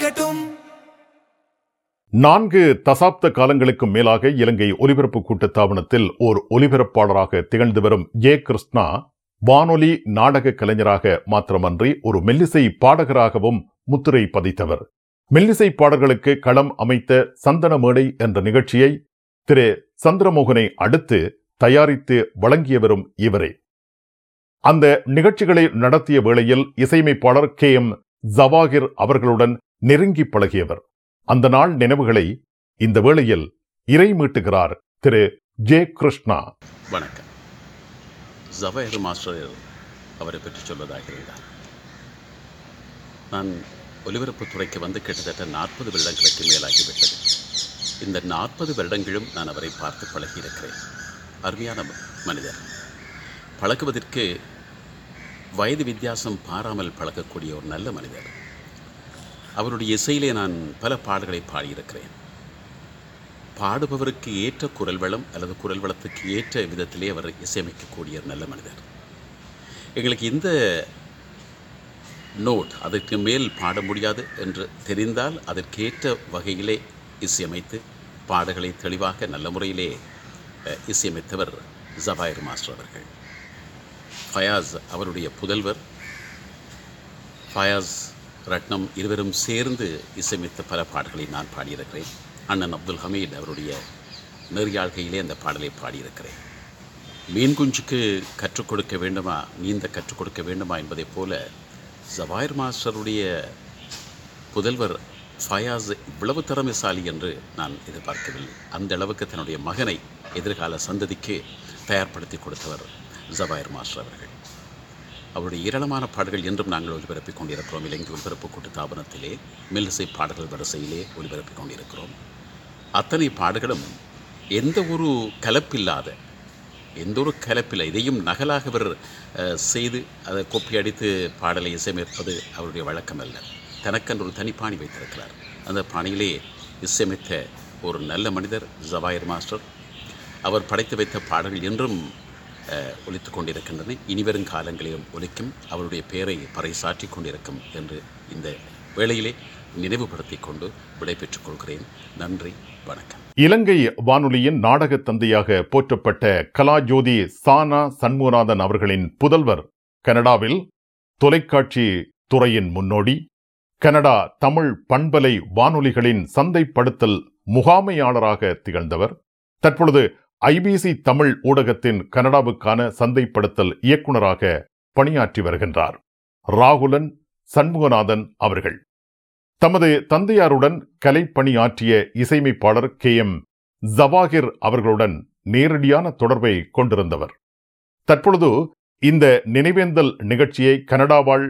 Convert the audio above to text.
பறக்கட்டும் நான்கு தசாப்த காலங்களுக்கு மேலாக இலங்கை ஒலிபரப்பு கூட்டத்தாபனத்தில் ஓர் ஒலிபரப்பாளராக திகழ்ந்து வரும் ஏ கிருஷ்ணா வானொலி நாடக கலைஞராக மாத்திரமன்றி ஒரு மெல்லிசை பாடகராகவும் முத்திரை பதித்தவர் மெல்லிசை பாடல்களுக்கு களம் அமைத்த சந்தன மேடை என்ற நிகழ்ச்சியை திரு சந்திரமோகனை அடுத்து தயாரித்து வழங்கியவரும் இவரே அந்த நிகழ்ச்சிகளை நடத்திய வேளையில் இசையமைப்பாளர் கே எம் ஜவாகிர் அவர்களுடன் நெருங்கி பழகியவர் அந்த நாள் நினைவுகளை இந்த வேளையில் இறை மீட்டுகிறார் திரு ஜே கிருஷ்ணா வணக்கம் ஜவையர் மாஸ்டர் அவரை பற்றி சொல்வதாக இருந்தார் நான் ஒலிபரப்புத் துறைக்கு வந்து கிட்டத்தட்ட நாற்பது வருடங்களுக்கு மேலாகிவிட்டது இந்த நாற்பது வருடங்களும் நான் அவரை பார்த்து பழகியிருக்கிறேன் அருமையான ம- மனிதர் பழகுவதற்கு வயது வித்தியாசம் பாராமல் பழகக்கூடிய ஒரு நல்ல மனிதர் அவருடைய இசையிலே நான் பல பாடல்களை பாடியிருக்கிறேன் பாடுபவருக்கு ஏற்ற குரல் வளம் அல்லது குரல் வளத்துக்கு ஏற்ற விதத்திலே அவர் இசையமைக்கக்கூடிய ஒரு நல்ல மனிதர் எங்களுக்கு இந்த நோட் அதற்கு மேல் பாட முடியாது என்று தெரிந்தால் அதற்கேற்ற வகையிலே இசையமைத்து பாடல்களை தெளிவாக நல்ல முறையிலே அஹ், இசையமைத்தவர் ஜபாயர் மாஸ்டர் அவர்கள் ஃபயாஸ் அவருடைய புதல்வர் ஃபயாஸ் ரட்னம் இருவரும் சேர்ந்து இசையமைத்த பல பாடல்களை நான் பாடியிருக்கிறேன் அண்ணன் அப்துல் ஹமீத் அவருடைய நெறியாழ்கையிலே அந்த பாடலை பாடியிருக்கிறேன் மீன் குஞ்சுக்கு கற்றுக் கொடுக்க வேண்டுமா நீந்த கற்றுக் கொடுக்க வேண்டுமா என்பதைப் போல ஜவாயர் மாஸ்டருடைய புதல்வர் ஃபயாஸ் இவ்வளவு திறமைசாலி என்று நான் எதிர்பார்க்கவில்லை அந்த அளவுக்கு தன்னுடைய மகனை எதிர்கால சந்ததிக்கு தயார்படுத்தி கொடுத்தவர் ஜவாயர் மாஸ்டர் அவர்கள் அவருடைய ஏராளமான பாடல்கள் என்றும் நாங்கள் ஒலிபரப்பிக் கொண்டிருக்கிறோம் இலங்கை ஒலிபரப்பு கூட்டு தாபனத்திலே மெல்லிசை பாடல்கள் வரிசையிலே ஒலிபரப்பிக் கொண்டிருக்கிறோம் அத்தனை பாடல்களும் எந்த ஒரு கலப்பில்லாத எந்த ஒரு கலப்பில்லை இதையும் நகலாக அவர் அஹ், செய்து அதை கொப்பி அடித்து பாடலை இசையமைப்பது அவருடைய வழக்கம் அல்ல தனக்கென்று ஒரு தனிப்பாணி வைத்திருக்கிறார் அந்த பாணியிலே இசையமைத்த ஒரு நல்ல மனிதர் ஜவாயர் மாஸ்டர் அவர் படைத்து வைத்த பாடல்கள் என்றும் அஹ், ஒலித்துக் கொண்டிருக்கின்றன இனிவரும் காலங்களிலும் ஒலிக்கும் அவருடைய பெயரை பறைசாற்றிக் கொண்டிருக்கும் என்று இந்த வேளையிலே நினைவுபடுத்திக் கொண்டு விடைபெற்றுக் கொள்கிறேன் நன்றி வணக்கம் இலங்கை வானொலியின் நாடக தந்தையாக போற்றப்பட்ட கலாஜோதி சானா சண்முகநாதன் அவர்களின் புதல்வர் கனடாவில் தொலைக்காட்சி துறையின் முன்னோடி கனடா தமிழ் பண்பலை வானொலிகளின் சந்தைப்படுத்தல் முகாமையாளராக திகழ்ந்தவர் தற்பொழுது ஐபிசி தமிழ் ஊடகத்தின் கனடாவுக்கான சந்தைப்படுத்தல் இயக்குனராக பணியாற்றி வருகின்றார் ராகுலன் சண்முகநாதன் அவர்கள் தமது தந்தையாருடன் கலைப்பணியாற்றிய இசையமைப்பாளர் கே எம் ஜவாகிர் அவர்களுடன் நேரடியான தொடர்பை கொண்டிருந்தவர் தற்பொழுது இந்த நினைவேந்தல் நிகழ்ச்சியை கனடா வாழ்